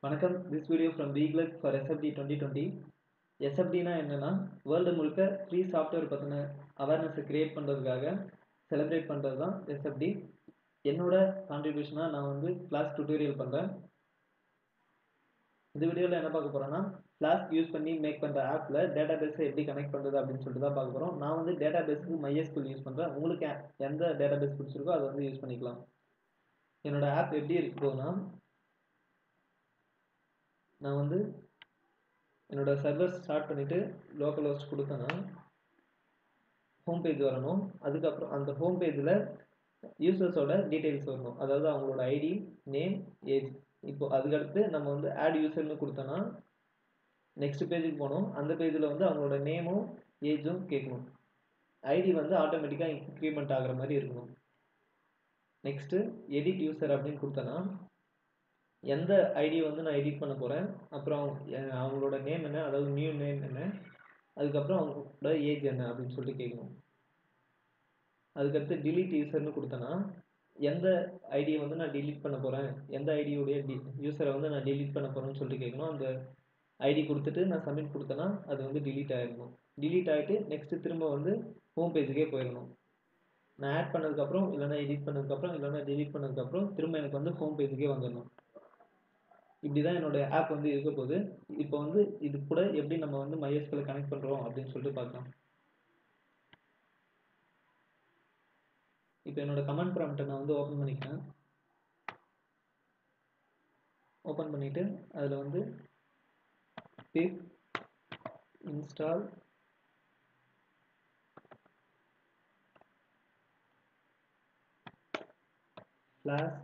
வணக்கம் this video from வீக்லக் for SFT twenty twenty எஸ்எஃப்டினா என்னென்னா வேர்ல்டு முழுக்க ஃப்ரீ சாஃப்ட்வேர் பற்றின அவேர்னஸை க்ரியேட் பண்ணுறதுக்காக செலிப்ரேட் பண்ணுறது தான் எஸ்எஃப்டி என்னோட கான்ட்ரிபியூஷனாக நான் வந்து கிளாஸ் டுட்டோரியல் பண்ணுறேன் இந்த வீடியோவில் என்ன பார்க்க போகிறோன்னா ஃப்ளாஸ்க் யூஸ் பண்ணி மேக் பண்ணுற ஆப்பில் டேட்டா பேஸை எப்படி கனெக்ட் பண்ணுறது அப்படின்னு சொல்லிட்டு தான் பார்க்க போகிறோம் நான் வந்து டேட்டா பேஸுக்கு மைஎஸ்குல் யூஸ் பண்ணுறேன் உங்களுக்கு எந்த டேட்டா பேஸ் பிடிச்சிருக்கோ அதை வந்து யூஸ் பண்ணிக்கலாம் என்னோட ஆப் எப்படி இருக்கு போகுதுன்னா நான் வந்து என்னோட சர்வர் ஸ்டார்ட் பண்ணிவிட்டு லோக்கல் ஹோஸ்ட் கொடுத்தேன்னா ஹோம் பேஜ் வரணும் அதுக்கப்புறம் அந்த ஹோம் பேஜில் யூசர்ஸோட டீட்டெயில்ஸ் வரணும் அதாவது அவங்களோட ஐடி நேம் ஏஜ் இப்போ அதுக்கடுத்து நம்ம வந்து ஆட் யூசர்னு கொடுத்தோன்னா நெக்ஸ்ட் பேஜுக்கு போகணும் அந்த பேஜில் வந்து அவங்களோட நேமும் ஏஜும் கேட்கணும் ஐடி வந்து ஆட்டோமேட்டிக்காக இன்க்ரிமெண்ட் ஆகிற மாதிரி இருக்கணும் நெக்ஸ்ட்டு எடிட் யூசர் அப்படின்னு கொடுத்தோன்னா எந்த ஐடி வந்து நான் எடிட் பண்ண போகிறேன் அப்புறம் அவங்களோட நேம் என்ன அதாவது நியூ நேம் என்ன அதுக்கப்புறம் அவங்களோட ஏஜ் என்ன அப்படின்னு சொல்லிட்டு கேட்கணும் அதுக்கடுத்து டிலீட் யூசர்னு கொடுத்தேன்னா எந்த ஐடியை வந்து நான் டிலீட் பண்ண போகிறேன் எந்த ஐடியுடைய டி யூசரை வந்து நான் டிலீட் பண்ண போகிறேன்னு சொல்லிட்டு கேட்கணும் அந்த ஐடி கொடுத்துட்டு நான் சப்மிட் கொடுத்தேன்னா அது வந்து டிலீட் ஆகிடணும் டிலீட் ஆகிட்டு நெக்ஸ்ட்டு திரும்ப வந்து ஹோம் பேஜுக்கே போயிடணும் நான் ஆட் பண்ணதுக்கப்புறம் இல்லைனா எடிட் பண்ணதுக்கப்புறம் இல்லைனா டிலீட் பண்ணதுக்கப்புறம் திரும்ப எனக்கு வந்து ஹோம் பேஜுக்கே வந்துடணும் இப்படி தான் என்னோடய ஆப் வந்து இருக்க போகுது இப்போ வந்து இது கூட எப்படி நம்ம வந்து மைஎஸ்கில் கனெக்ட் பண்ணுறோம் அப்படின்னு சொல்லிட்டு பார்க்கலாம் இப்போ என்னோட கமெண்ட் ப்ராம்ப்டை நான் வந்து ஓப்பன் பண்ணிக்கிறேன் ஓப்பன் பண்ணிவிட்டு அதில் வந்து pip install flask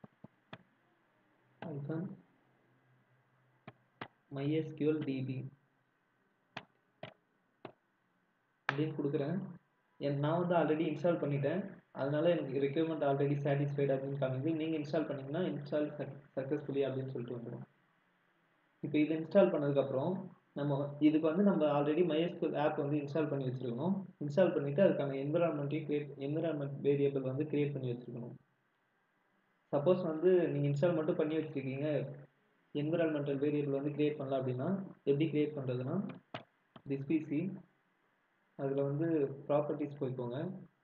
hyphen MySQL DB அப்படின்னு கொடுக்குறேன் என் நான் வந்து ஆல்ரெடி இன்ஸ்டால் பண்ணிட்டேன் அதனால எனக்கு ரெக்யூர்மெண்ட் ஆல்ரெடி சாட்டிஸ்ஃபைடு அப்படின்னு காமிக்குது நீங்கள் இன்ஸ்டால் பண்ணிங்கன்னா இன்ஸ்டால் சக்ஸஸ்ஃபுல்லி அப்படின்னு சொல்லிட்டு வந்துடும் இப்போ இதை இன்ஸ்டால் பண்ணதுக்கப்புறம் நம்ம இதுக்கு வந்து நம்ம ஆல்ரெடி MySQL ஆப் வந்து இன்ஸ்டால் பண்ணி வச்சுருக்கணும் இன்ஸ்டால் பண்ணிவிட்டு அதுக்கான என்விரான்மெண்ட்டையும் க்ரியேட் என்விரான்மெண்ட் வேரியபிள் வந்து க்ரியேட் பண்ணி வச்சுருக்கணும் சப்போஸ் வந்து நீங்கள் இன்ஸ்டால் மட்டும் பண்ணி வச்சுருக்கீங்க என்விரான்மெண்டல் வேரியபிள் வந்து க்ரியேட் பண்ணலாம் அப்படின்னா எப்படி க்ரியேட் பண்ணுறதுன்னா திஸ் பிசி அதில் வந்து ப்ராப்பர்ட்டிஸ் போய்க்கோங்க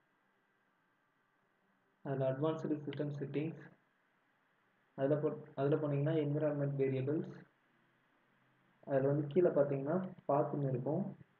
அதில் அட்வான்ஸ்டு சிஸ்டம் செட்டிங்ஸ் அதில் போ அதில் போனீங்கன்னா என்விரான்மெண்ட் வேரியபிள்ஸ் அதில் வந்து கீழே பார்த்தீங்கன்னா பாத்துன்னு இருக்கும்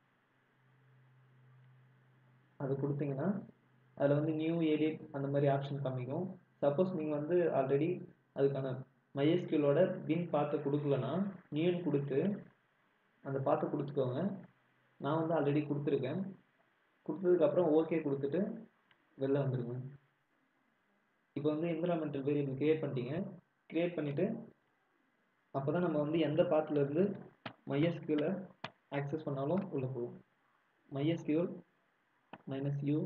அது கொடுத்தீங்கன்னா அதில் வந்து நியூ எடிட் அந்த மாதிரி ஆப்ஷன் காமிக்கும் சப்போஸ் நீங்கள் வந்து ஆல்ரெடி அதுக்கான மைஎஸ்கியூலோட பின் பார்த்து கொடுக்கலனா நியூன்னு கொடுத்து அந்த பார்த்து கொடுத்துக்கோங்க நான் வந்து ஆல்ரெடி கொடுத்துருக்கேன் கொடுத்ததுக்கப்புறம் ஓகே கொடுத்துட்டு வெளில வந்துடுங்க இப்போ வந்து என்விரான்மெண்டல் வேரியபிள் க்ரியேட் பண்ணிட்டீங்க க்ரியேட் பண்ணிவிட்டு அப்போ தான் நம்ம வந்து எந்த பாத்துலேருந்து மைஎஸ்கியூலை ஆக்சஸ் பண்ணாலும் உள்ளே போகும் MySQL minus u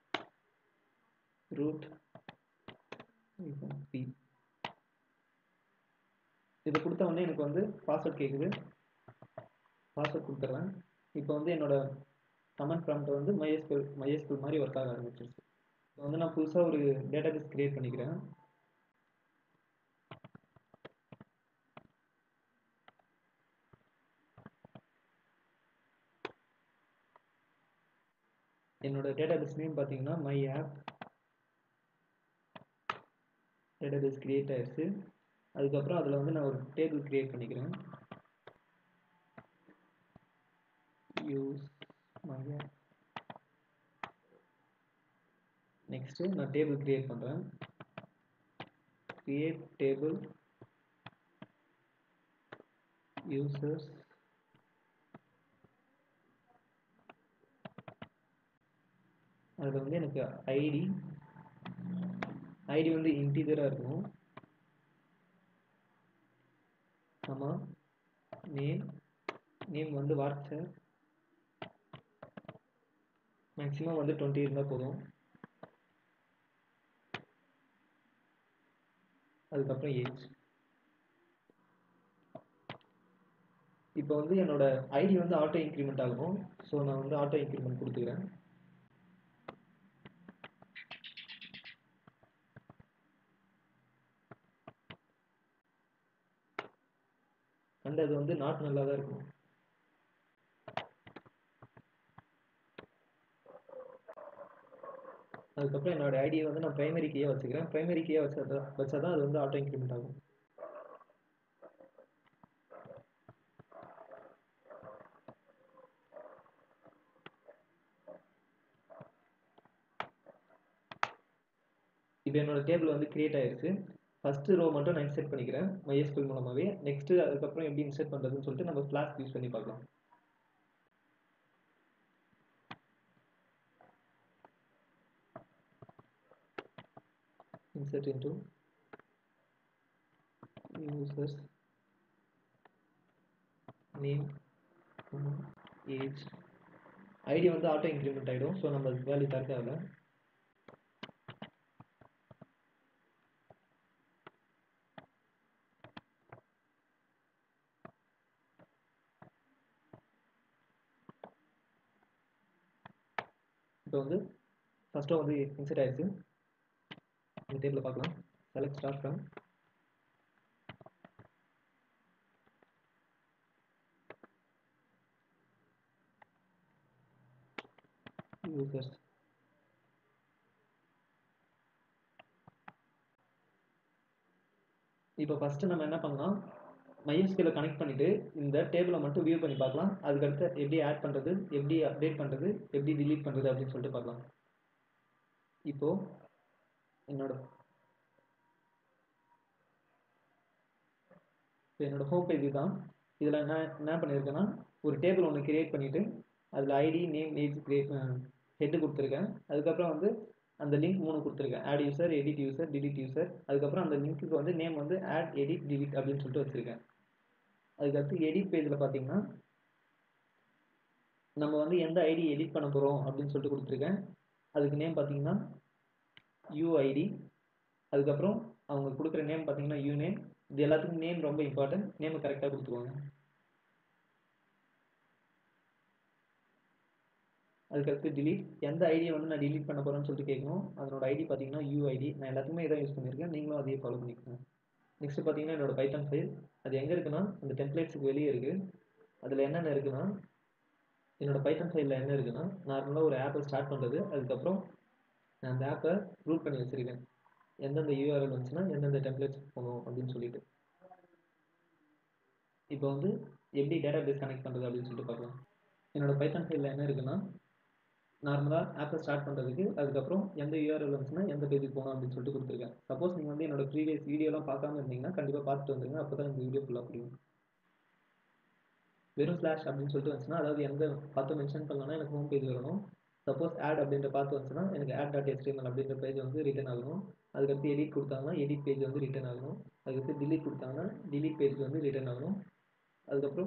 root p இதை கொடுத்த உடனே எனக்கு வந்து பாஸ்வேர்ட் கேட்குது பாஸ்வேர்ட் கொடுத்துட்றேன் இப்போ வந்து என்னோட கமெண்ட் ப்ராம்ப்ட் வந்து மைஎஸ்கூல் மைஎஸ்கூல் மாதிரி ஒர்க் ஆக ஆரம்பிச்சிருச்சு இப்போ வந்து நான் புதுசாக ஒரு டேட்டா பேஸ் க்ரியேட் பண்ணிக்கிறேன் என்னோட டேட்டா பேஸ் நேம் பார்த்தீங்கன்னா my app data base create ஆயிடுச்சு அதுக்கப்புறம் அதில் வந்து நான் ஒரு டேபிள் க்ரியேட் பண்ணிக்கிறேன் யூஸ் மையா நெக்ஸ்ட்டு நான் டேபிள் க்ரியேட் பண்ணுறேன் க்ரியேட் டேபிள் யூசர்ஸ் அதில் வந்து எனக்கு ஐடி ஐடி வந்து இன்டீஜராக இருக்கணும் ஆமாம் நேம் நேம் வந்து வாட்ஸ்அப் மேக்ஸிமம் வந்து டுவெண்ட்டி இருந்தால் போதும் அதுக்கப்புறம் ஏஜ் இப்போ வந்து என்னோட ஐடி வந்து ஆட்டோ இன்க்ரிமெண்ட் ஆகும் ஸோ நான் வந்து ஆட்டோ இன்க்ரிமெண்ட் கொடுத்துக்கிறேன் அண்ட் அது வந்து நாட் நல்லா தான் இருக்கும் அதுக்கப்புறம் என்னோட ஐடியை வந்து நான் பிரைமரி கீயாக வச்சுக்கிறேன் பிரைமரி கீயாக வச்சா தான் வச்சா தான் அது வந்து ஆட்டோ இன்க்ரிமெண்ட் ஆகும் இப்போ என்னோட டேபிள் வந்து கிரியேட் ஆயிருச்சு ஃபஸ்ட்டு ரோ மட்டும் நான் இன்செர்ட் பண்ணிக்கிறேன் MySQL மூலமாகவே நெக்ஸ்ட்டு அதுக்கப்புறம் எப்படி இன்செர்ட் பண்ணுறதுன்னு சொல்லிட்டு நம்ம ஃப்ளாஸ்க் யூஸ் பண்ணி பார்க்கலாம் insert into users name comma, age ID வந்து ஆட்டோ இன்க்ரிமெண்ட் ஆகிடும் ஸோ நம்ம வேல்யூ தர தேவையில்ல இப்போ வந்து ஃபஸ்ட்டு வந்து இன்செர்ட் ஆயிடுச்சு இந்த டேபிளில் பார்க்கலாம் செலக்ட் ஸ்டார்ட் ஃப்ரம் users இப்போ ஃபஸ்ட்டு நம்ம என்ன பண்ணலாம் MySQL கனெக்ட் பண்ணிவிட்டு இந்த டேபிளை மட்டும் வியூ பண்ணி பார்க்கலாம் அதுக்கடுத்து எப்படி ஆட் பண்ணுறது எப்படி அப்டேட் பண்ணுறது எப்படி delete பண்ணுறது அப்படின்னு சொல்லிட்டு பார்க்கலாம் இப்போது என்னோட இப்போ என்னோட ஹோம் பேஜ் தான் இதில் என்ன என்ன பண்ணியிருக்கேன்னா ஒரு டேபிள் ஒன்று கிரியேட் பண்ணிவிட்டு அதில் ID name age create head கொடுத்துருக்கேன் அதுக்கப்புறம் வந்து அந்த லிங்க் மூணு கொடுத்துருக்கேன் add user edit user delete user அதுக்கப்புறம் அந்த லிங்க்குக்கு வந்து நேம் வந்து ஆட் எடிட் delete அப்படின்னு சொல்லிட்டு வச்சுருக்கேன் அதுக்கடுத்து எடிட் பேஜில் பார்த்தீங்கன்னா நம்ம வந்து எந்த ஐடி எடிட் பண்ண போகிறோம் அப்படின்னு சொல்லிட்டு கொடுத்துருக்கேன் அதுக்கு நேம் பார்த்தீங்கன்னா யூஐடி அதுக்கப்புறம் அவங்க கொடுக்குற நேம் பார்த்தீங்கன்னா யூ நேம் இது எல்லாத்துக்கும் நேம் ரொம்ப இம்பார்ட்டன்ட் நேமை கரெக்டாக கொடுத்துருவாங்க அதுக்கடுத்து delete எந்த ஐடியை வந்து நான் delete பண்ண போகிறேன்னு சொல்லிட்டு கேட்கணும் அதனோட ஐடி பார்த்தீங்கன்னா யூஐடி நான் எல்லாத்துக்குமே இதான் யூஸ் பண்ணியிருக்கேன் நீங்களும் அதையே ஃபாலோ பண்ணிக்கோங்க நெக்ஸ்ட் பார்த்தீங்கன்னா என்னோட பைத்தான் ஃபைல் அது எங்கே இருக்குன்னா அந்த டெம்ப்ளேட்ஸுக்கு வெளியே இருக்குது அதில் என்னென்ன இருக்குன்னா என்னோட பைத்தான் ஃபைலில் என்ன இருக்குன்னா நார்மலாக ஒரு ஆப்பை ஸ்டார்ட் பண்ணுறது அதுக்கப்புறம் நான் அந்த ஆப்பை ரூட் பண்ணி வச்சுருக்கேன் எந்தெந்த யூஆர்எல் வந்துச்சுன்னா எந்தெந்த டெம்ப்ளேட்ஸ் போகணும் அப்படின்னு சொல்லிட்டு இப்போ வந்து எப்படி டேட்டா பேஸ் கனெக்ட் பண்ணுறது அப்படின்னு சொல்லிட்டு பார்க்கலாம் என்னோட பைத்தான் ஃபைலில் என்ன இருக்குன்னா நார்மலாக ஆப்பை ஸ்டார்ட் பண்ணுறதுக்கு அதுக்கப்புறம் எந்த யூஆர்எல் வந்துச்சுன்னா எந்த பேஜுக்கு போகணும் அப்படின்னு சொல்லிட்டு கொடுத்துருக்கேன் சப்போஸ் நீங்கள் வந்து என்னோட ப்ரீவியஸ் வீடியோலாம் பார்க்காம இருந்தீங்கன்னா கண்டிப்பாக பார்த்துட்டு வந்துருங்க அப்போ தான் இந்த வீடியோ ஃபுல்லாக புரியும் வெறும் ஸ்லாஷ் அப்படின்னு சொல்லிட்டு வந்துச்சுன்னா அதாவது எந்த பார்த்து மென்ஷன் பண்ணலன்னா எனக்கு ஹோம் பேஜ் வரணும் சப்போஸ் ஆட் அப்படின்ற பார்த்து வந்துச்சுன்னா எனக்கு ஆட் டாட் எஸ்டிஎம்எல் அப்படின்ற பேஜ் வந்து ரிட்டன் ஆகணும் அதுக்கடுத்து எடிட் கொடுத்தாங்கன்னா எடிட் பேஜ் வந்து ரிட்டன் ஆகணும் அதுக்கடுத்து delete கொடுத்தாங்கன்னா delete பேஜ் வந்து ரிட்டன் ஆகணும் அதுக்கப்புறம்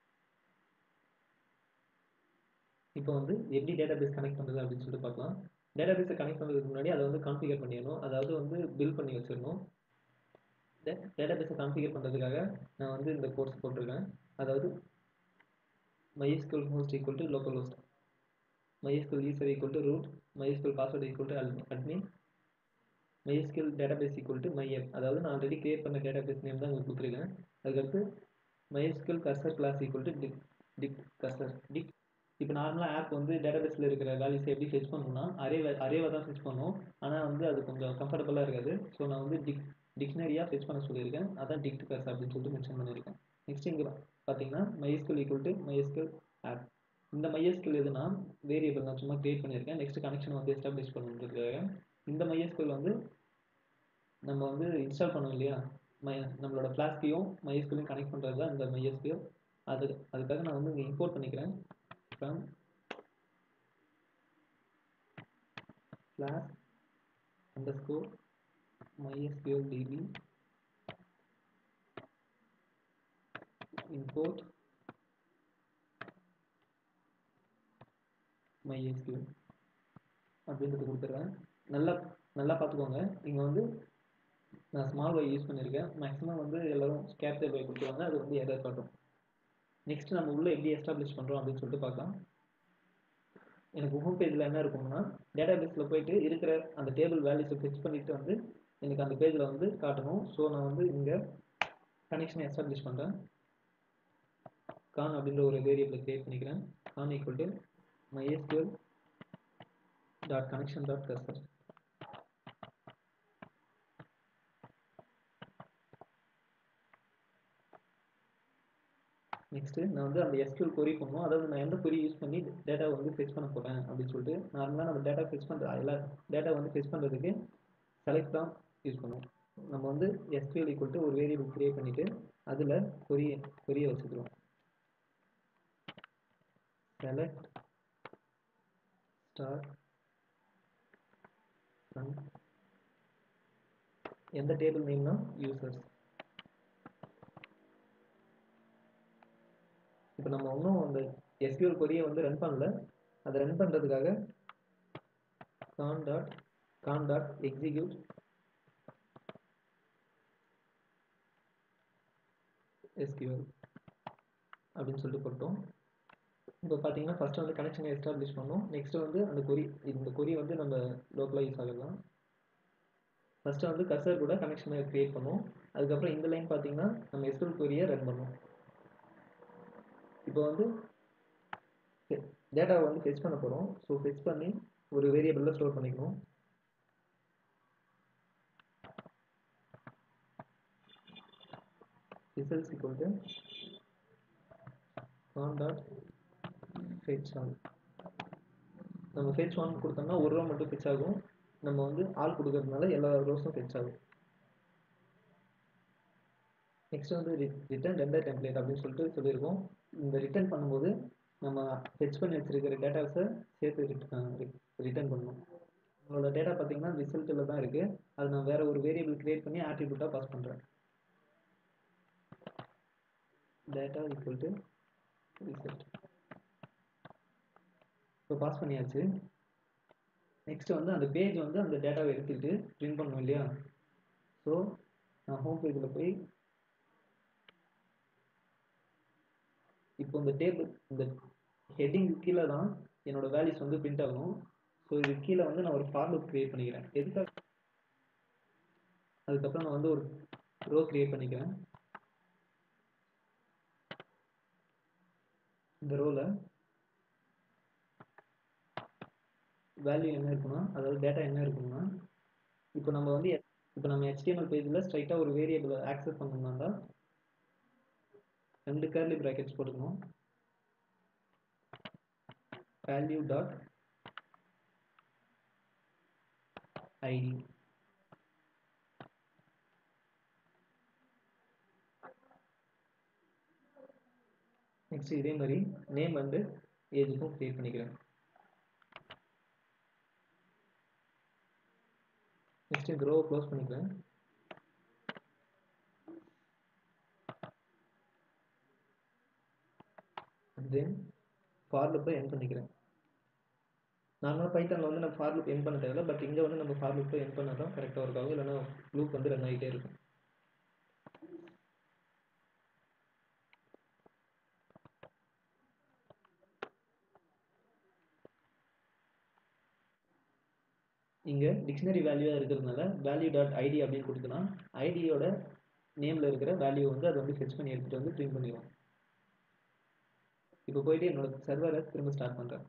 இப்போ வந்து எப்படி டேட்டா பேஸ் கனெக்ட் பண்ணுறது அப்படின்னு சொல்லிட்டு பார்க்கலாம் டேட்டா பேஸை கனெக்ட் பண்ணுறதுக்கு முன்னாடி அதை வந்து கான்ஃபிகர் பண்ணிடணும் அதாவது வந்து பில் பண்ணி வச்சிடணும் டேட்டா பேஸை கான்ஃபிகர் பண்ணுறதுக்காக நான் வந்து இந்த கோர்ஸ் போட்டிருக்கேன் அதாவது MySQL host equal to localhost MySQL user equal to root MySQL password equal to admin MySQL database equal to myapp அதாவது நான் ஆல்ரெடி கிரியேட் பண்ண database நேம் தான் உங்களுக்கு கொடுத்துருக்கேன் அதுக்கடுத்து MySQL cursor class equal to dict dict cursor dict இப்போ நார்மலாக app வந்து டேட்டாபேஸில் இருக்கிற வேல்யூஸ் எப்படி ஃபெச் பண்ணணும்னா அரே அரேவை தான் ஃபெச் பண்ணும் ஆனால் வந்து அது கொஞ்சம் கம்ஃபர்டபுளாக இருக்காது ஸோ நான் வந்து டிக் டிக்ஷனரியாக ஃபெச் பண்ண சொல்லியிருக்கேன் அதான் டிக்ட் கர்ஸ் அப்படின்னு சொல்லிட்டு மென்ஷன் பண்ணியிருக்கேன் நெக்ஸ்ட் இங்கே பார்த்தீங்கன்னா MySQL equal to MySQL app இந்த MySQL எதுனா வேரியபிள் நான் சும்மா கிரியேட் பண்ணியிருக்கேன் நெக்ஸ்ட் கனெக்ஷன் வந்து எஸ்டாப்ளிஷ் பண்ணுறதுக்காக இந்த MySQL வந்து நம்ம வந்து இன்ஸ்டால் பண்ணோம் இல்லையா மை நம்மளோட ஃப்ளாஸ்கையும் MySQLையும் கனெக்ட் பண்ணுறது தான் இந்த MySQL அது அதுக்காக நான் வந்து இங்கே இம்போர்ட் பண்ணிக்கிறேன் from flask underscore mysql db import mysql அப்படின்றது கொடுத்துட்றேன் நல்லா நல்லா பார்த்துக்கோங்க இங்கே வந்து நான் ஸ்மால் ஒய் யூஸ் பண்ணியிருக்கேன் மேக்ஸிமம் வந்து எல்லோரும் கேப்டல் ஒய் கொடுத்துருவாங்க அது வந்து எரர் காட்டும் நெக்ஸ்ட் நம்ம உள்ளே எப்படி எஸ்டாப்ளிஷ் பண்ணுறோம் அப்படின்னு சொல்லிட்டு பார்க்கலாம் எனக்கு ஹோம் பேஜில் என்ன இருக்கும்னா டேட்டா பேஸில் போயிட்டு இருக்கிற அந்த டேபிள் வேல்யூஸை ஃபிக்ஸ் பண்ணிட்டு வந்து எனக்கு அந்த பேஜில் வந்து காட்டணும் ஸோ நான் வந்து இங்கே கனெக்ஷனை எஸ்டாப்ளிஷ் பண்ணுறேன் கான் அப்படின்ற ஒரு வேரியபிளை கிரியேட் பண்ணிக்கிறேன் con equal to MySQL dot connection dot cursor next நான் வந்து அந்த எஸ்கியூஎல் கொரி பண்ணணும் அதாவது நான் எந்த கொரி யூஸ் பண்ணி டேட்டா வந்து ஃபெச் பண்ண போகிறேன் அப்படின்னு சொல்லிட்டு நார்மலாக நம்ம டேட்டா ஃபெச் பண்ணுற எல்லா டேட்டா வந்து ஃபெச் பண்ணுறதுக்கு செலக்ட் தான் யூஸ் பண்ணுவோம் நம்ம வந்து எஸ்கியூஎல் ஈக்குவல் டு ஒரு வேரியபிள் கிரியேட் பண்ணிவிட்டு அதில் கொரிய கொரியை வச்சுக்கிறோம் செலக்ட் ஸ்டார் எந்த டேபிள் நேம்னா யூசர்ஸ் இப்போ நம்ம இன்னும் அந்த எஸ்கியூஎல் கொரியை வந்து ரன் பண்ணல அதை ரன் பண்ணுறதுக்காக con dot con dot execute SQL அப்படின்னு சொல்லிட்டு போட்டோம் இப்போ பார்த்தீங்கன்னா ஃபஸ்ட்டு வந்து கனெக்ஷனை எஸ்டாப்ளிஷ் பண்ணோம் நெக்ஸ்ட்டு வந்து அந்த கொரி இந்த கொரி வந்து நம்ம லோக்கலாக யூஸ் ஆகலாம் ஃபஸ்ட்டு வந்து கர்சர் கூட கனெக்ஷனை க்ரியேட் பண்ணுவோம் அதுக்கப்புறம் இந்த லைன் பார்த்தீங்கன்னா நம்ம எஸ்கியூஎல் கொரியை ரன் பண்ணுவோம் இப்போ வந்து டேட்டாவை வந்து ஃபெச் பண்ண போகிறோம் ஸோ ஃபெச் பண்ணி ஒரு வேரியபிளில் ஸ்டோர் பண்ணிக்கணும் results equal to con dot fetch all நம்ம ஃபெச் ஒன் கொடுத்தோம்னா ஒரு ரோ மட்டும் ஃபெச் ஆகும் நம்ம வந்து ஆள் கொடுக்கறதுனால எல்லா ரோஸும் ஃபெச் ஆகும் நெக்ஸ்ட் வந்து ரிட்டர்ன் ரெண்டர் டெம்ப்ளேட் அப்படின்னு சொல்லிட்டு சொல்லியிருக்கோம் இந்த ரிட்டர்ன் பண்ணும்போது நம்ம ஃபெச் பண்ணி வச்சிருக்கிற டேட்டாஸை சேர்த்து ரிட்டர்ன் பண்ணணும் நம்மளோட டேட்டா பார்த்தீங்கன்னா ரிசல்ட்டில் தான் இருக்குது அது நான் வேறு ஒரு வேரியபிள் க்ரியேட் பண்ணி ஆட்ரிபியூட்டாக பாஸ் பண்ணுறேன் டேட்டா ஈக்குவல் டு ரிசல்ட் இப்போ பாஸ் பண்ணியாச்சு நெக்ஸ்ட் வந்து அந்த பேஜ் வந்து அந்த டேட்டாவை எடுத்துக்கிட்டு பிரிண்ட் பண்ணணும் இல்லையா ஸோ நான் ஹோம் பேஜில் போய் இப்போ இந்த டேபிள் இந்த ஹெட்டிங் கீழே தான் என்னோட வேல்யூஸ் வந்து பிரிண்ட் ஆகணும் ஸோ இது கீழே வந்து நான் ஒரு ஃபார் லூப் கிரியேட் பண்ணிக்கிறேன் எதுக்காக அதுக்கப்புறம் நான் வந்து ஒரு ரோ கிரியேட் பண்ணிக்கிறேன் இந்த ரோவில் வேல்யூ என்ன இருக்குன்னா அதாவது டேட்டா என்ன இருக்குன்னா இப்போ நம்ம வந்து இப்போ நம்ம ஹெச்டிஎம்எல் பேஜில் ஸ்ட்ரைட்டாக ஒரு வேரியபிளை ஆக்சஸ் பண்ணணும்னா ரெண்டு கர்லி ப்ராக்கெட்ஸ் போட்டுக்கணும் வேல்யூ டாட் ஐடி நெக்ஸ்ட் இதே மாதிரி நேம் வந்து ஏஜுக்கும் க்ரியேட் பண்ணிக்கிறேன் நெக்ஸ்ட் இந்த ரோவை க்ளோஸ் பண்ணிக்கிறேன் தென் ஃபார் லூப்பை என் பண்ணிக்கிறேன் நார்மலாக பைத்தானில் வந்து நம்ம ஃபார் லூப் என் பண்ண தேவையில்ல பட் இங்கே வந்து நம்ம ஃபார் லூப்பை என் பண்ணால் தான் கரெக்டாக ஒர்க் ஆகும் இல்லைன்னா லூப் வந்து ரன் ஆகிட்டே இருக்கும் இங்கே டிக்ஷனரி வேல்யூவாக இருக்கிறதுனால வேல்யூ டாட் ஐடி அப்படின்னு கொடுத்தனா ஐடியோட நேமில் இருக்கிற வேல்யூ வந்து அதை வந்து ஃபெச் பண்ணி எடுத்துகிட்டு வந்து பிரிண்ட் பண்ணிடுவோம் இப்போ போயிட்டு என்னோட சர்வரை திரும்ப ஸ்டார்ட் பண்ணுறேன்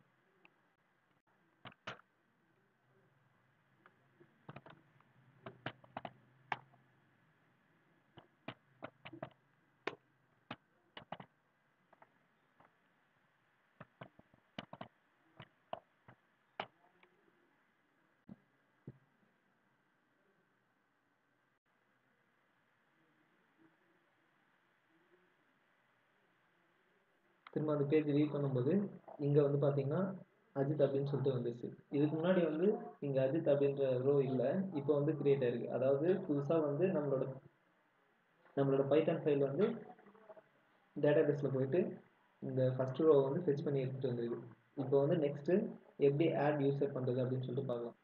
திரும்ப அந்த பேஜ் ரீட் பண்ணும்போது இங்கே வந்து பார்த்தீங்கன்னா அஜித் அப்படின்னு சொல்லிட்டு வந்துச்சு இதுக்கு முன்னாடி வந்து இங்கே அஜித் அப்படின்ற ரோ இல்லை இப்போ வந்து கிரியேட் ஆயிருக்கு அதாவது புதுசாக வந்து நம்மளோட நம்மளோட பைத்தான் ஃபைல் வந்து டேட்டா பேஸில் போயிட்டு இந்த ஃபஸ்ட் ரோ வந்து ஃபெச் பண்ணி எடுத்துகிட்டு வந்திருக்கு இப்போ வந்து நெக்ஸ்ட்டு எப்படி ஆட் யூஸர் பண்ணுறது அப்படின்னு சொல்லிட்டு பார்க்கலாம்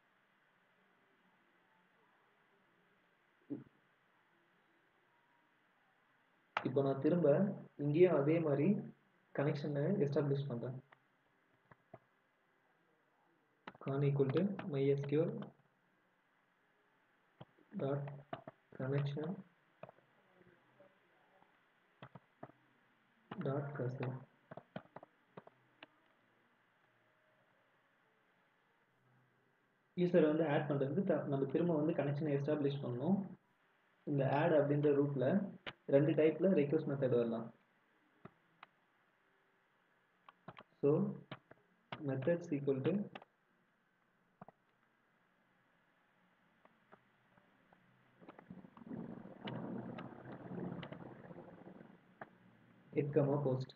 இப்போ நான் திரும்ப இங்கேயும் அதே மாதிரி கனெக்ஷனை எஸ்டாப்ளிஷ் பண்ணுறேன் con equal to MySQL dot connection dot cursor யூசரை வந்து ஆட் பண்ணுறதுக்கு த நம்ம திரும்ப வந்து கனெக்ஷனை எஸ்டாப்ளிஷ் பண்ணணும் இந்த ஆட் அப்படின்ற ரூட்டில் ரெண்டு டைப்பில் ரெக்வஸ்ட் மெத்தட் வரலாம் so methods equal to it comma post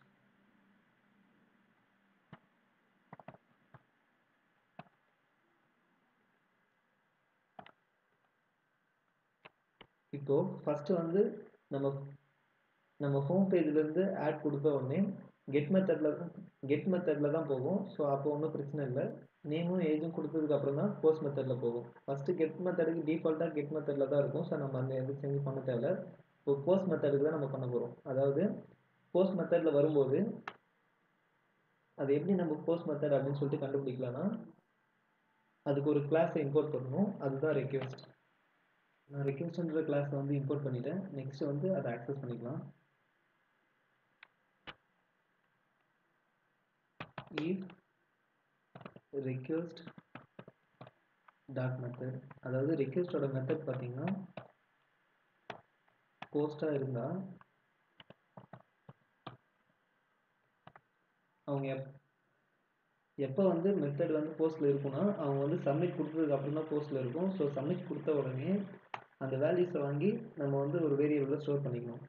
இப்போ ஃபர்ஸ்ட் வந்து நம்ம நம்ம ஹோம் பேஜ்லேருந்து ஆட் கொடுத்த உடனே கெட் மெத்தடில் கெட் மெத்தடில் தான் போகும் ஸோ அப்போ ஒன்றும் பிரச்சனை இல்லை நேமும் ஏஜும் கொடுத்ததுக்கு அப்புறம் தான் போஸ்ட் மெத்தடில் போகும் ஃபஸ்ட்டு கெட் மெத்தடுக்கு டிஃபால்ட்டாக கெட் மெத்தடில் தான் இருக்கும் ஸோ நம்ம அந்த எது சேஞ்ச் பண்ண தேவையில்ல இப்போ போஸ்ட் மெத்தடுக்கு தான் நம்ம பண்ண போகிறோம் அதாவது போஸ்ட் மெத்தடில் வரும்போது அது எப்படி நம்ம போஸ்ட் மெத்தட் அப்படின்னு சொல்லிட்டு கண்டுபிடிக்கலாம்னா அதுக்கு ஒரு கிளாஸை இம்போர்ட் பண்ணணும் அதுதான் ரெக்வெஸ்ட் நான் ரெக்வெஸ்ட்ன்ற கிளாஸை வந்து இம்போர்ட் பண்ணிட்டேன் நெக்ஸ்ட் வந்து அதை ஆக்சஸ் பண்ணிக்கலாம் if request டாட் மெத்தட் அதாவது ரெக்வெஸ்டோட மெத்தட் பார்த்தீங்கன்னா போஸ்டாக இருந்தால் அவங்க எப் எப்போ வந்து மெத்தட் வந்து போஸ்ட்டில் இருக்குன்னா அவங்க வந்து சப்மிட் கொடுத்ததுக்கு அப்புறம் தான் போஸ்ட்டில் இருக்கும் ஸோ சப்மிட் கொடுத்த உடனே அந்த வேல்யூஸை வாங்கி நம்ம வந்து ஒரு வேரியபிளில் ஸ்டோர் பண்ணிக்கணும்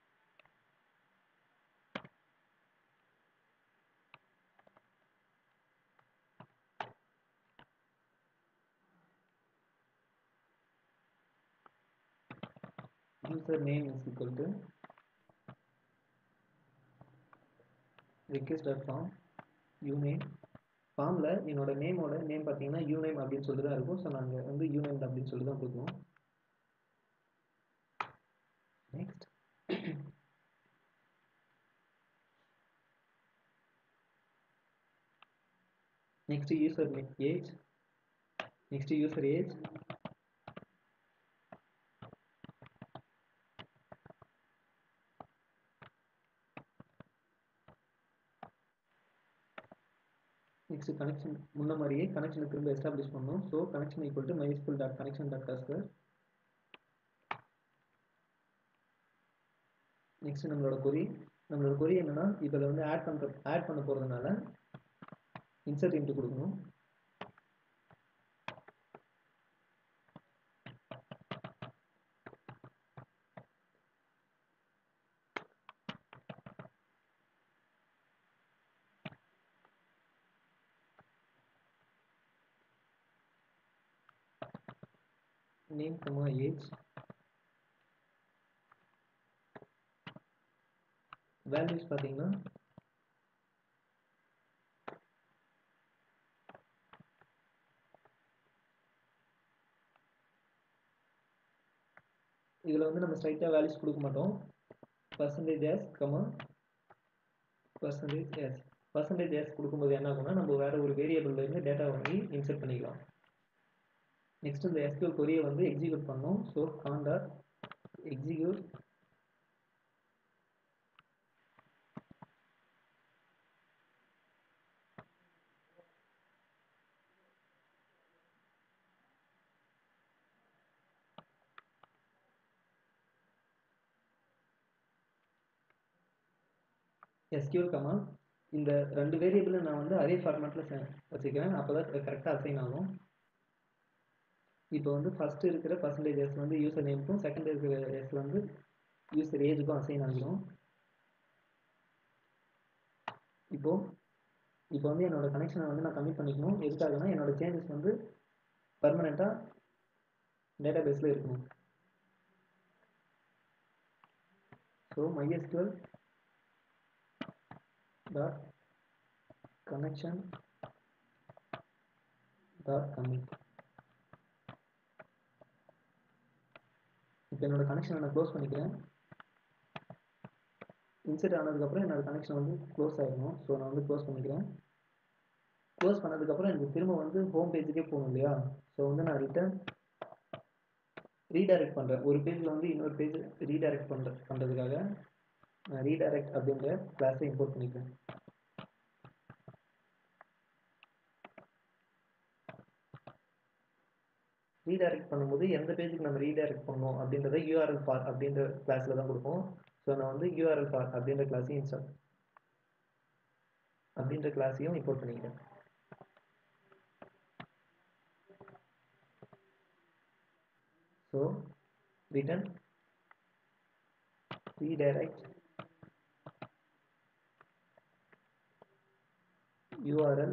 user name is equal to request.form uname ஃபார்மில் என்னோட நேமோட நேம் பார்த்தீங்கன்னா யூநேம் அப்படின்னு சொல்லி தான் இருக்கும் ஸோ நாங்கள் வந்து யூநேம் அப்படின்னு சொல்லி தான் கொடுக்கணும் next next user age next user age next connection முன்ன மாதிரியே கனெக்ஷனை திரும்ப எஸ்டாப்ளிஷ் பண்ணணும் so connection equal to MySQL dot connection dot cursor next நம்மளோட கொரி நம்மளோட கொரி என்னன்னா இப்போ இதை வந்து ஆட் பண்ணுற ஆட் பண்ண போகிறதுனால இன்சர்ட் இன்ட்டு கொடுக்கணும் name comma age values பார்த்தீங்கன்னா இதில் வந்து நம்ம ஸ்ட்ரைட்டாக வேல்யூஸ் கொடுக்க மாட்டோம் percentage s comma percentage s percentage s கொடுக்கும்போது என்ன ஆகும்னா நம்ம வேற ஒரு வேரியபிள்ல இருந்து டேட்டா வாங்கி இன்சர்ட் பண்ணிக்கலாம் நெக்ஸ்ட் இந்த எஸ்கியூஎல் கொரியை வந்து எக்ஸிக்யூட் பண்ணோம் so con dot execute SQL comma இந்த ரெண்டு வேரியபிளும் நான் வந்து அதே ஃபார்மேட்டில் வச்சுக்கிறேன் அப்போ தான் கரெக்டாக அசைன் ஆகும் இப்போ வந்து ஃபர்ஸ்ட் இருக்கிற பர்சன்டேஜ் எஸ் வந்து யூசர் நேமுக்கும் செகண்ட் இருக்கிற எஸ் வந்து யூசர் ஏஜுக்கும் அசைன் ஆகிடும் இப்போ இப்போ வந்து என்னோட கனெக்ஷனை வந்து நான் கம்மி பண்ணிக்கணும் எதுக்காகனா என்னோட சேஞ்சஸ் வந்து பர்மனெண்ட்டாக டேட்டா பேஸில் இருக்கணும் so MySQL dot connection dot commit இப்போ என்னோட கனெக்ஷனை நான் க்ளோஸ் பண்ணிக்கிறேன் இன்செர்ட் ஆனதுக்கப்புறம் என்னோட கனெக்ஷன் வந்து க்ளோஸ் ஆகிடும் ஸோ நான் வந்து க்ளோஸ் பண்ணிக்கிறேன் க்ளோஸ் பண்ணதுக்கப்புறம் எனக்கு திரும்ப வந்து ஹோம் பேஜுக்கே போகணும் இல்லையா ஸோ வந்து நான் ரிட்டர்ன் ரீடைரக்ட் பண்ணுறேன் ஒரு பேஜில் வந்து இன்னொரு பேஜ் ரீடைரக்ட் பண்ணுற பண்ணுறதுக்காக நான் ரீடைரக்ட் அப்படின்ற கிளாஸை இம்போர்ட் பண்ணிக்கிறேன் ரீடைரக்ட் பண்ணும்போது எந்த பேஜுக்கு நம்ம ரீடைரக்ட் பண்ணோம் அப்படின்றத யூஆர்எல் ஃபார் அப்படின்ற கிளாஸில் தான் கொடுப்போம் ஸோ நான் வந்து யூஆர்எல் ஃபார் அப்படின்ற கிளாஸையும் இன்ஸ்டால் அப்படின்ற கிளாஸையும் இம்போர்ட் பண்ணிக்கிறேன் so return redirect URL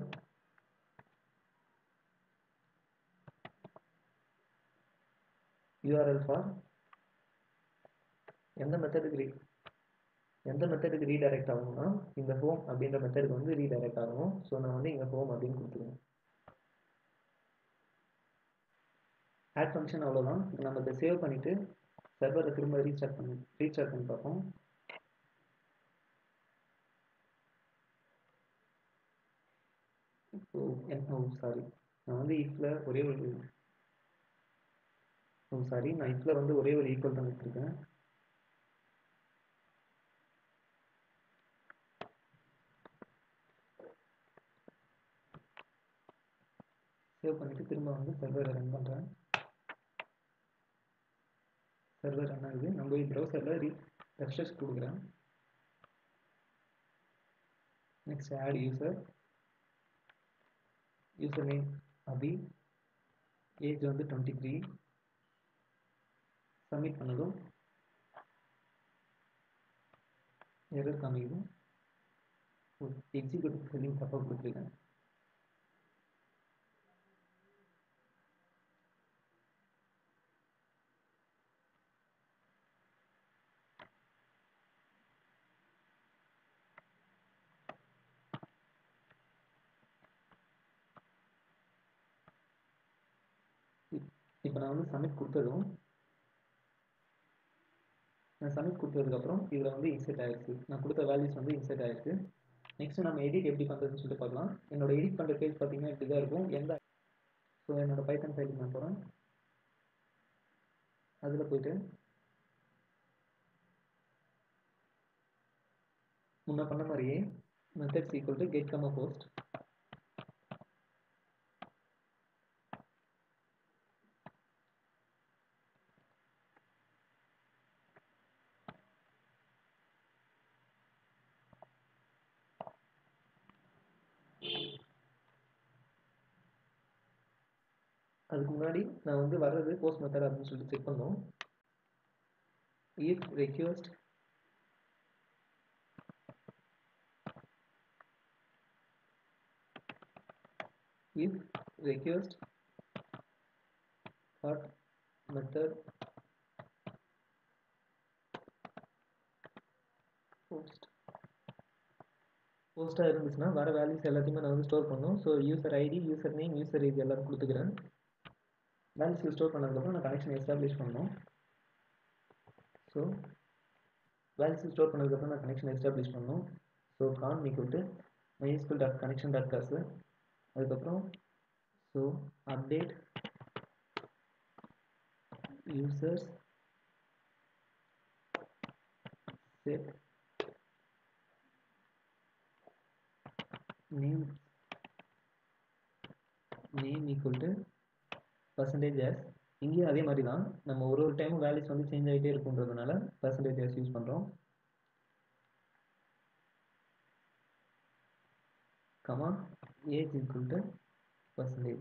URL for எந்த மெத்தடுக்கு ரீ எந்த மெத்தடுக்கு ரீடைரக்ட் ஆகணும்னா இந்த ஹோம் அப்படின்ற மெத்தடுக்கு வந்து ரீடைரக்ட் ஆகணும் ஸோ நான் வந்து இங்கே ஹோம் அப்படின்னு கொடுத்துருவேன் ஆட் ஃபங்க்ஷன் அவ்வளோதான் நம்ம இதை சேவ் பண்ணிவிட்டு சர்வரை திரும்ப ரீஸ்டார்ட் பண்ணி ரீஸ்டார்ட் பண்ணி பார்ப்போம் இப்போ ஓ சாரி நான் வந்து இஃப்ல ஒரே ஒரு ஓ சாரி நான் இஃப்ல வந்து ஒரே ஒரு ஈக்குவல் தான் வச்சுருக்கேன் சேவ் பண்ணிட்டு திரும்ப வந்து சர்வரை ரன் பண்ணுறேன் சர்வர் ரன் ஆகுது நம்ம போய் ப்ரௌசரில் ரீ ரெஃப்ரெஷ் கொடுக்குறேன் next add user user name Abhi age வந்து டுவெண்ட்டி த்ரீ சப்மிட் பண்ணதும் எரர் காமிக்குது எக்ஸிக்யூட்டிவ் ஸ்பெல்லிங் தப்பாக கொடுத்துருக்கேன் இப்போ நான் வந்து சப்மிட் கொடுத்ததும் நான் சப்மிட் கொடுத்ததுக்கப்புறம் இதில் வந்து இன்செர்ட் ஆயிருக்கு நான் கொடுத்த வேல்யூஸ் வந்து இன்செர்ட் ஆயிருக்கு நெக்ஸ்ட் நம்ம எடிட் எப்படி பண்ணுறதுன்னு சொல்லிட்டு பார்க்கலாம் என்னோட எடிட் பண்ணுற பேஜ் பார்த்தீங்கன்னா இப்படி தான் இருக்கும் எந்த ஸோ என்னோட பைத்தன் ஃபைலுக்கு நான் போகிறேன் அதில் போயிட்டு முன்ன பண்ண மாதிரியே methods equal to get comma post அதுக்கு முன்னாடி நான் வந்து வர்றது போஸ்ட் மெத்தட் அப்படின்னு சொல்லிட்டு செக் பண்ணோம் if request if request dot method post போஸ்ட்டாக இருந்துச்சுன்னா வர வேல்யூஸ் எல்லாத்தையுமே நான் வந்து ஸ்டோர் பண்ணும் so user ID user name user age எல்லாரும் கொடுத்துக்கிறேன் வேல்யூஸ் ஸ்டோர் பண்ணதுக்கப்புறம் நான் கனெக்ஷன் எஸ்டாப்ளிஷ் பண்ணணும் ஸோ வேல்யூஸ் ஸ்டோர் பண்ணதுக்கப்புறம் நான் கனெக்ஷன் எஸ்டாப்ளிஷ் பண்ணணும் so con equal to MySQL dot connection dot cursor அதுக்கப்புறம் so update users set name name equal to percentage s இங்கேயும் அதே மாதிரி தான் நம்ம ஒரு ஒரு டைமும் வேல்யூஸ் வந்து சேஞ்ச் ஆகிட்டே இருக்குன்றதுனால பர்சன்டேஜ் எஸ் யூஸ் பண்ணுறோம் comma age equal to percentage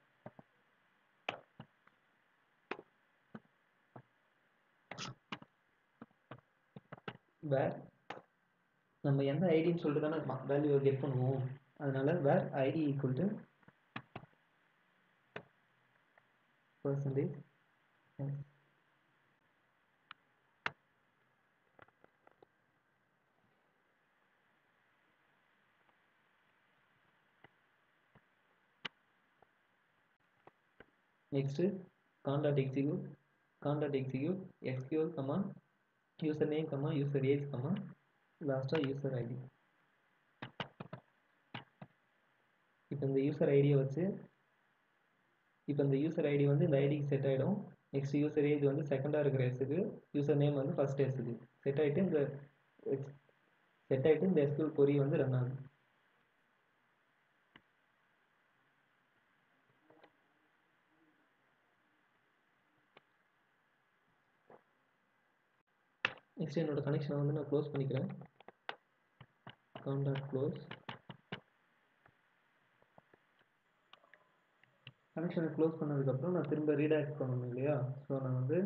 where நம்ம எந்த ஐடின்னு சொல்லிட்டு தானே வேல்யூவை கெட் பண்ணுவோம் அதனால where ID equal to percentage yes. next contact execute contact execute sql comma username comma user age comma last user id இப்போ இந்த யூசர் ஐடியை வச்சு இப்போ இந்த யூசர் ஐடி வந்து இந்த ஐடிக்கு செட் ஆகிடும் நெக்ஸ்ட் யூசர் ஏஜ் வந்து செகண்டாக இருக்கிற எஸ்ஸுக்கு யூசர் நேம் வந்து ஃபஸ்ட் எஸ்ஸுக்கு செட் ஆகிட்டு இந்த செட் ஆகிட்டு இந்த எஸ்கியூஎல் கொரி வந்து ரன் ஆகுது நெக்ஸ்ட் என்னோட கனெக்ஷனை வந்து நான் க்ளோஸ் பண்ணிக்கிறேன் கான்டாக்ட் க்ளோஸ் கனெக்ஷனை க்ளோஸ் பண்ணதுக்கப்புறம் நான் திரும்ப ரீடாக்ட் பண்ணணும் இல்லையா ஸோ நான் வந்து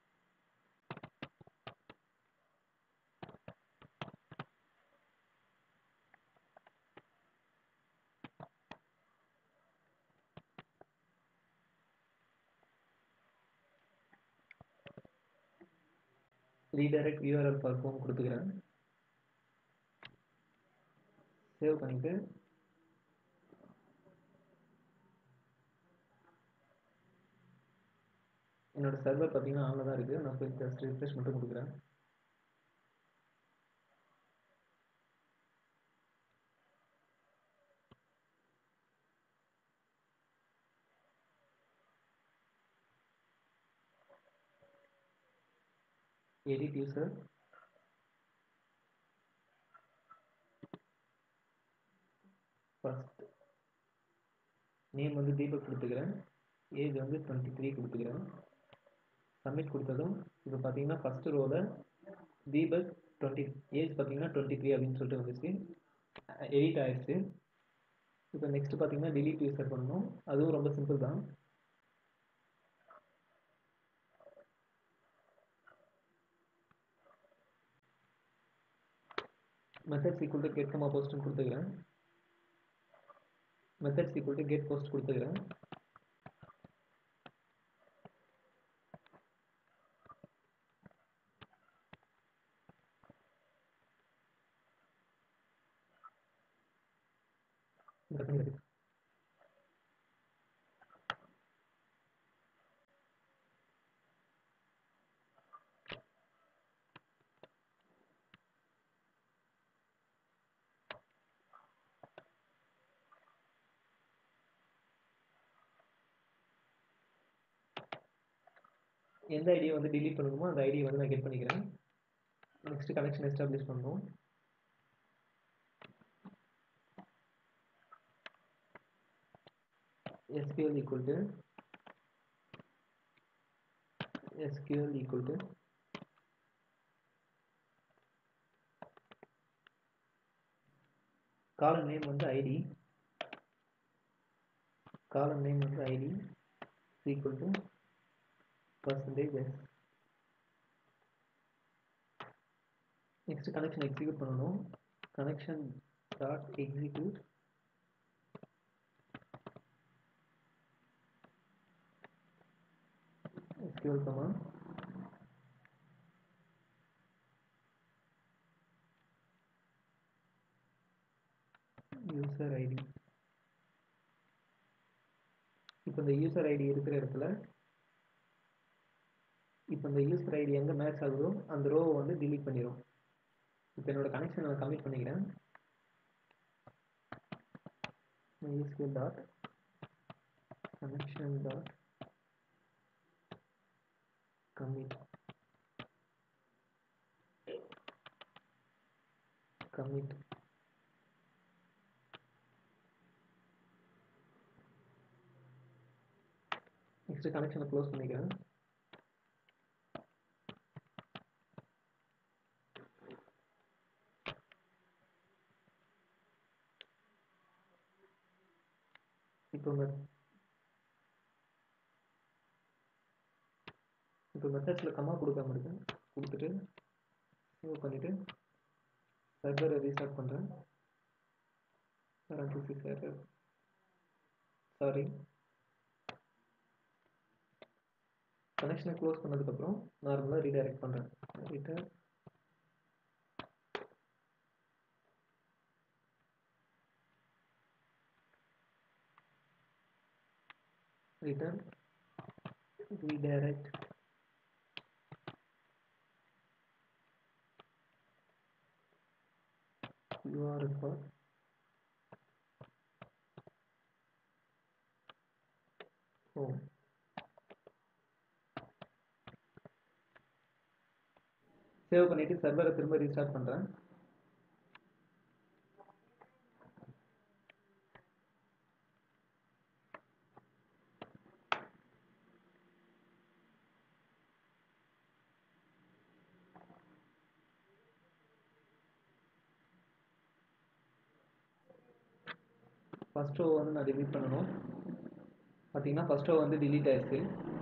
ரீடைரக்ட் யூஆர்எல் ஃபார் ஹோம் கொடுத்துக்கிறேன் சேவ் பண்ணிவிட்டு என்னோட சர்வர் பார்த்தீங்கன்னா ஆனில் தான் இருக்குது நான் போய் ஜஸ்ட் ரிஃப்ரெஷ் மட்டும் கொடுக்குறேன் edit user ஃபர்ஸ்ட் நேம் வந்து தீபக் கொடுத்துக்கிறேன் ஏஜ் வந்து டுவெண்ட்டி த்ரீ கொடுத்துக்கிறேன் சப்மிட் கொடுத்ததும் இப்போ பார்த்தீங்கன்னா ஃபஸ்ட்டு ரோவில் தீபக் டுவெண்ட்டி ஏஜ் பார்த்தீங்கன்னா டுவெண்ட்டி த்ரீ அப்படின்னு சொல்லிட்டு வந்துச்சு எடிட் ஆயிடுச்சு இப்போ நெக்ஸ்ட் பார்த்தீங்கன்னா delete யூசர் பண்ணணும் அதுவும் ரொம்ப சிம்பிள் தான் methods equal to get comma போஸ்ட்னு கொடுத்துக்கிறேன் methods equal to get post கொடுத்துக்கிறேன் இந்த பண்ணி இருக்கு எந்த ஐடியை வந்து delete பண்ணணுமோ அந்த ஐடியை வந்து நான் கெட் பண்ணிக்கிறேன் நெக்ஸ்ட் கனெக்ஷன் எஸ்டாப்ளிஷ் பண்ணணும் SQL equal to SQL equal to column name வந்து ஐடி காலம் நேம் வந்து ID equal to percentage s next connection execute பண்ணணும் connection dot execute SQL command user ID இப்போ இந்த யூசர் ஐடி இருக்கிற இடத்துல இப்போ இந்த யூசர் ஐடி எங்கே மேட்ச் ஆகுதோ அந்த ரோவை வந்து delete பண்ணிடும் இப்போ என்னோட கனெக்ஷன் நான் கமிட் பண்ணிக்கிறேன் mysql dot connection dot commit commit next கனெக்ஷனை க்ளோஸ் பண்ணிக்கிறேன் இப்போ இப்போ மெத்தட்ஸில் கம்மா கொடுக்காம இருக்கேன் கொடுத்துட்டு சேவ் பண்ணிவிட்டு சர்வரை ரீஸ்டார்ட் பண்ணுறேன் பேரண்டிசி சர்வர் சாரி கனெக்ஷனை க்ளோஸ் பண்ணதுக்கப்புறம் நார்மலாக ரீடைரக்ட் பண்ணுறேன் reader return redirect URL for home save பண்ணிவிட்டு சர்வரை திரும்ப ரீஸ்டார்ட் பண்ணுறேன் ஃபஸ்ட் ரோ வந்து நான் delete பண்ணணும் பார்த்தீங்கன்னா ஃபஸ்ட் ரோ வந்து delete ஆயிடுச்சு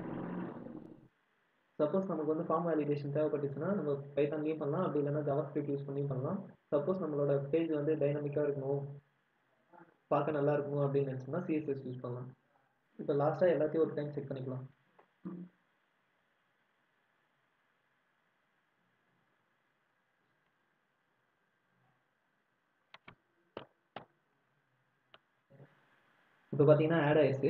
சப்போஸ் நமக்கு வந்து ஃபார்ம் வேலிடேஷன் தேவைப்பட்டுச்சுன்னா நம்ம பைத்தான்லேயும் பண்ணலாம் அப்படி இல்லைன்னா ஜாவாஸ்கிரிப்ட் யூஸ் பண்ணியும் பண்ணலாம் சப்போஸ் நம்மளோட பேஜ் வந்து டைனமிக்காக இருக்கணும் பார்க்க நல்லா இருக்கணும் அப்படின்னு நினச்சோம்னா சிஎஸ்எஸ் யூஸ் பண்ணலாம் இப்போ லாஸ்ட்டாக எல்லாத்தையும் ஒரு டைம் செக் பண்ணிக்கலாம் இப்போ பார்த்தீங்கன்னா ஆட் ஆயிடுச்சு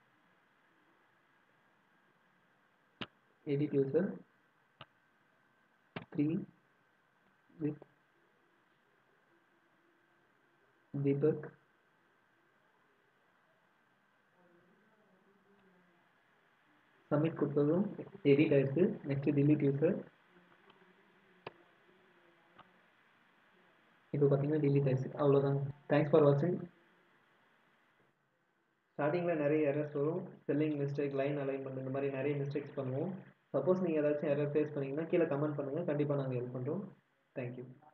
edit user 3 with debug submit கொடுத்ததும் எடிட் ஆயிடுச்சு நெக்ஸ்ட் delete user இப்போ பார்த்தீங்கன்னா delete ஆயிடுச்சு அவ்வளோதான் தேங்க்ஸ் ஃபார் வாட்சிங் ஸ்டார்டிங்கில் நிறைய எரர்ஸ் வரும் ஸ்பெல்லிங் மிஸ்டேக் லைன் அலைன்மெண்ட் இந்த மாதிரி நிறைய மிஸ்டேக்ஸ் பண்ணுவோம் சப்போஸ் நீங்கள் ஏதாச்சும் எரர் ஃபேஸ் பண்ணீங்கன்னா கீழே கமெண்ட் பண்ணுங்கள் கண்டிப்பாக நாங்கள் ஹெல்ப் பண்ணுறோம் தேங்க்யூ